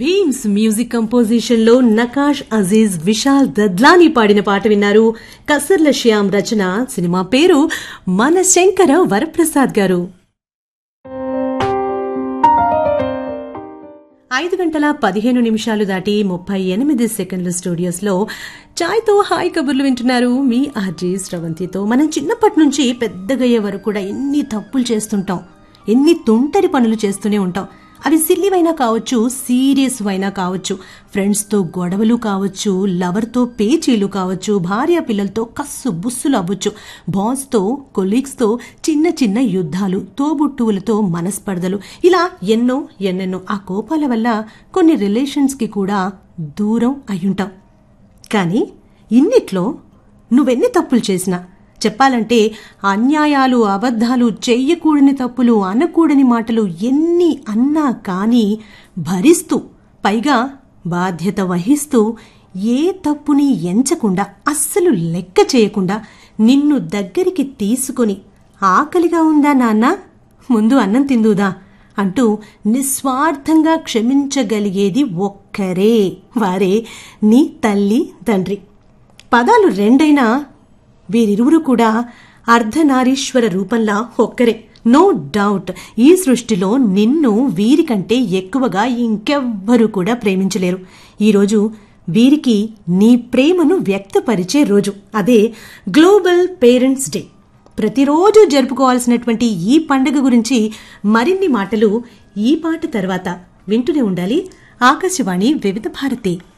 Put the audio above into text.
Bheems music composition లో నకాష్ అజీజ్ విశాల్ దద్లాని పాడిన పాట విన్నారు కసర్ల శ్యామ్ రచన సినిమా పేరు మన శంకర వరప్రసాద్ గారు ఐదు గంటల పదిహేను నిమిషాలు దాటి ముప్పై ఎనిమిది సెకండ్ల స్టూడియోస్ లో చాయ్తో హాయ్ కబుర్లు వింటున్నారు మీ ఆర్జీ స్రవంతితో మనం చిన్నప్పటి నుంచి పెద్దగయ్యే వరకు కూడా ఎన్ని తప్పులు చేస్తుంటాం ఎన్ని తుంటరి పనులు చేస్తూనే ఉంటాం అవి సిల్లివైనా కావచ్చు సీరియస్ అయినా కావచ్చు ఫ్రెండ్స్తో గొడవలు కావచ్చు లవర్తో పేచీలు కావచ్చు భార్య పిల్లలతో కస్సు బుస్సులు అవ్వచ్చు బాస్తో కొలీగ్స్తో చిన్న చిన్న యుద్ధాలు తోబుట్టువులతో మనస్పర్ధలు ఇలా ఎన్నో ఎన్నెన్నో ఆ కోపాల వల్ల కొన్ని రిలేషన్స్కి కూడా దూరం అయ్యుంటాం కానీ ఇన్నిట్లో నువ్వెన్ని తప్పులు చేసినా చెప్పాలంటే అన్యాయాలు అబద్ధాలు చెయ్యకూడని తప్పులు అనకూడని మాటలు ఎన్ని అన్నా కానీ భరిస్తూ పైగా బాధ్యత వహిస్తూ ఏ తప్పుని ఎంచకుండా అస్సలు లెక్క చేయకుండా నిన్ను దగ్గరికి తీసుకొని ఆకలిగా ఉందా నాన్న ముందు అన్నం తిందుదా అంటూ నిస్వార్థంగా క్షమించగలిగేది ఒక్కరే వారే నీ తల్లి తండ్రి పదాలు రెండైనా వీరిరువురు కూడా అర్ధనారీశ్వర రూపంలా ఒక్కరే నో డౌట్ ఈ సృష్టిలో నిన్ను వీరికంటే ఎక్కువగా ఇంకెవ్వరూ కూడా ప్రేమించలేరు ఈరోజు వీరికి నీ ప్రేమను వ్యక్తపరిచే రోజు అదే గ్లోబల్ పేరెంట్స్ డే ప్రతిరోజు జరుపుకోవాల్సినటువంటి ఈ పండుగ గురించి మరిన్ని మాటలు ఈ పాట తర్వాత వింటూనే ఉండాలి ఆకాశవాణి వివిధ భారతి